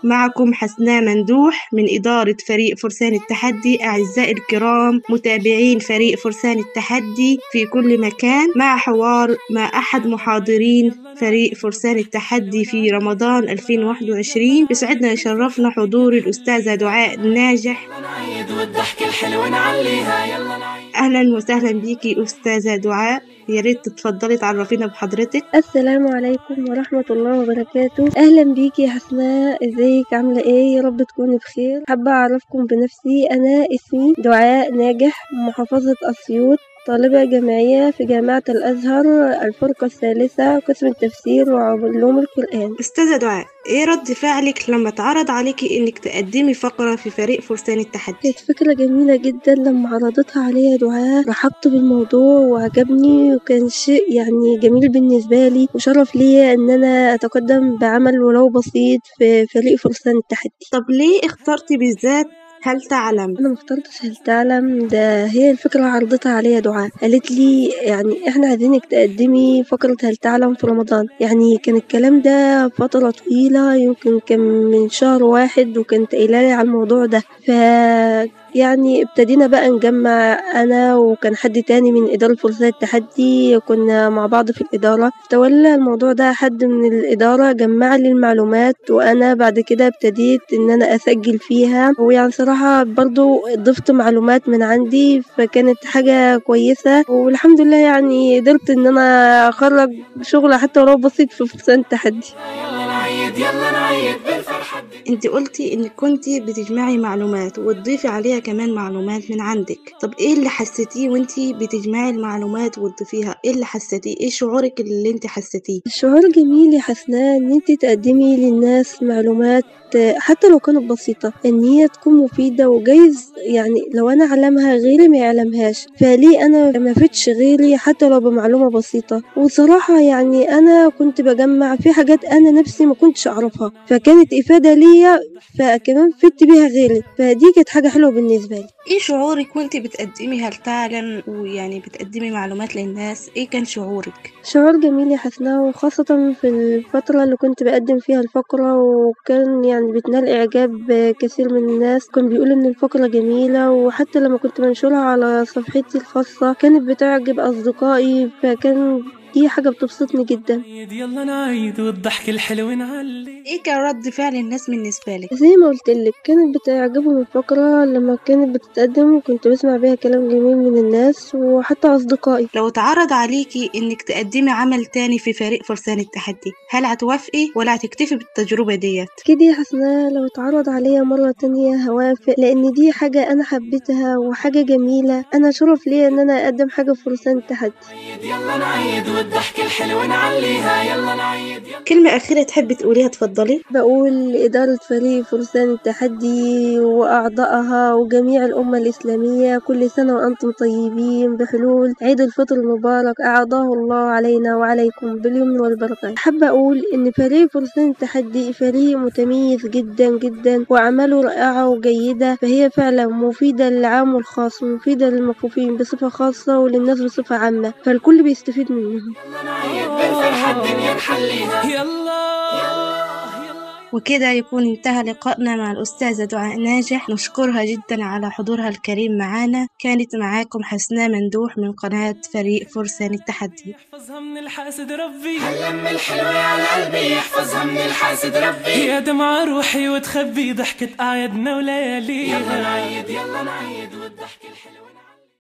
معكم حسناء مندوح من إدارة فريق فرسان التحدي أعزائي الكرام متابعين فريق فرسان التحدي في كل مكان مع حوار مع أحد محاضرين فريق فرسان التحدي في رمضان 2021 يسعدنا يشرفنا حضور الأستاذة دعاء الناجح أهلا وسهلا بيكي أستاذة دعاء يا ريت تتفضلي تعرفينا بحضرتك السلام عليكم ورحمة الله وبركاته أهلا بيكي يا حسناء ازيك عاملة ايه يا رب تكوني بخير حابة أعرفكم بنفسي أنا اسمي دعاء ناجح محافظة أسيوط طالبة جامعية في جامعة الأزهر الفرقة الثالثة قسم التفسير وعلوم القرآن أستاذة دعاء إيه رد فعلك لما اتعرض عليكي إنك تقدمي فقرة في فريق فرسان التحدي؟ كانت فكرة جميلة جدا لما عرضتها عليا دعاء رحبت بالموضوع وعجبني وكان شيء يعني جميل بالنسبة لي وشرف ليا إن أنا أتقدم بعمل ولو بسيط في فريق فرسان التحدي طب ليه اخترتي بالذات هل تعلم انا مخترتش هل تعلم ده هي الفكره عرضتها عليا دعاء قالت لي يعني احنا عايزينك تقدمي فقره هل تعلم في رمضان يعني كان الكلام ده فتره طويله يمكن كان من شهر واحد وكانت قايله لي على الموضوع ده ف يعني ابتدينا بقى نجمع انا وكان حد تاني من اداره فرسان التحدي كنا مع بعض في الاداره تولى الموضوع ده حد من الاداره جمع لي المعلومات وانا بعد كده ابتديت ان انا اسجل فيها ويعني صراحه برضو ضفت معلومات من عندي فكانت حاجه كويسه والحمد لله يعني قدرت ان انا اخرج شغل حتى ولو بسيط في فرسان التحدي نعيد يلا نعيد بالفرحة انت قلتي انك كنتي بتجمعي معلومات وتضيفي عليها كمان معلومات من عندك طب ايه اللي حسيتيه وانتي بتجمعي المعلومات وتضيفيها ايه اللي حسيتيه ايه شعورك اللي انت حسيتيه الشعور جميل يا حسناء ان انت تقدمي للناس معلومات حتى لو كانت بسيطة ان هي تكون مفيدة وجايز يعني لو انا اعلمها غيري ما يعلمهاش فليه انا ما فيتش غيري حتى لو بمعلومة بسيطة وصراحة يعني انا كنت بجمع في حاجات انا نفسي ما كنتش اعرفها فكانت افادة ليا فكمان فدت بيها غيري فدي كانت حاجة حلوة بالنسبة لي ايه شعورك وانت بتقدمي هل تعلم ويعني بتقدمي معلومات للناس ايه كان شعورك شعور جميل يا حسناء وخاصة في الفترة اللي كنت بقدم فيها الفقرة وكان يعني بتنال إعجاب كثير من الناس كان بيقول إن الفقرة جميلة وحتى لما كنت منشرها على صفحتي الخاصة كانت بتعجب أصدقائي فكان دي حاجة بتبسطني جدا يلا نعيد والضحك الحلو نعلي ايه كان رد فعل الناس بالنسبة لك زي ما قلت لك كانت بتعجبهم الفقرة لما كانت بتتقدم وكنت بسمع بيها كلام جميل من الناس وحتى أصدقائي لو اتعرض عليكي انك تقدمي عمل تاني في فريق فرسان التحدي هل هتوافقي ولا هتكتفي بالتجربة ديت كده يا حسناء لو اتعرض عليا مرة تانية هوافق لأن دي حاجة أنا حبيتها وحاجة جميلة أنا شرف ليا إن أنا أقدم حاجة في فرسان التحدي يلا نعيد والضحك الحلو نعليها يلا نعيد يلا كلمة أخيرة تحبي تقوليها اتفضلي بقول لإدارة فريق فرسان التحدي وأعضائها وجميع الأمة الإسلامية كل سنة وأنتم طيبين بحلول عيد الفطر المبارك أعاده الله علينا وعليكم باليمن والبركة حابة أقول إن فريق فرسان التحدي فريق متميز جدا جدا وأعماله رائعة وجيدة فهي فعلا مفيدة للعام والخاص مفيدة للمكفوفين بصفة خاصة وللناس بصفة عامة فالكل بيستفيد منهم نعيد بالفرحة الدنيا نحليها يلا وكده يكون انتهى لقائنا مع الأستاذة دعاء ناجح نشكرها جدا على حضورها الكريم معانا كانت معاكم حسناء مندوح من قناة فريق فرسان التحدي يحفظها من الحاسد ربي هاللم الحلوة على قلبي يحفظها من الحاسد ربي يا دمعة روحي وتخبي ضحكة أعيادنا ولياليها يلا نعيد يلا نعيد